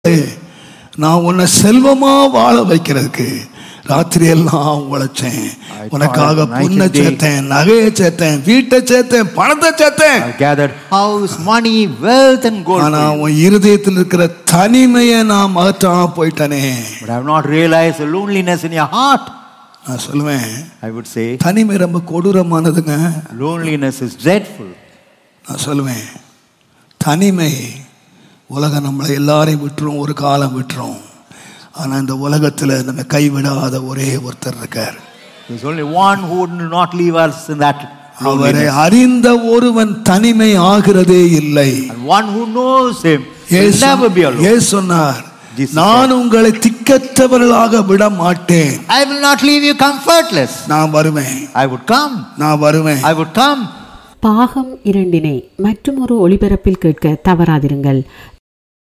நான் உன்னை செல்வமா வாழ வைக்கிறதுக்கு ராத்திரி எல்லாம் உழைச்சேன் உனக்காக night and பொண்ணை day. சேர்த்தேன் நகையை சேர்த்தேன் வீட்டை சேர்த்தேன் பணத்தை சேர்த்தேன் I gathered house, money, wealth, and gold. ஆனா for you. உன் இருதயத்தில் இருக்கிற தனிமையை நான் மாற்றாம போயிட்டனே But I have not realized the loneliness in your heart. நான் சொல்லுவேன் I would say தனிமை ரொம்ப கொடூரமானதுங்க loneliness is dreadful. நான் சொல்லுவேன் தனிமை உலகம் நம்மளை எல்லாரையும் விட்டுரும் ஒரு காலம் விட்டுரும் ஆனா இந்த உலகத்துல நம்ம கைவிடாத ஒரே ஒருத்தர் இருக்கார் There's only one who would not leave us in that அவரை loneliness. அறிந்த ஒருவன் தனிமை ஆகிறதே இல்லை And one who knows him will இயேசு- never be alone. இயேசு சொன்னார் Jesus நான் உங்களை திக்கற்றவர்களாக விட மாட்டேன் I will not leave you comfortless. நான் வருவேன் I would come. நான் வருவேன் I would come. பாகம் இரண்டினை மற்றும் ஒரு ஒளிபரப்பில் கேட்க தவறாதிருங்கள்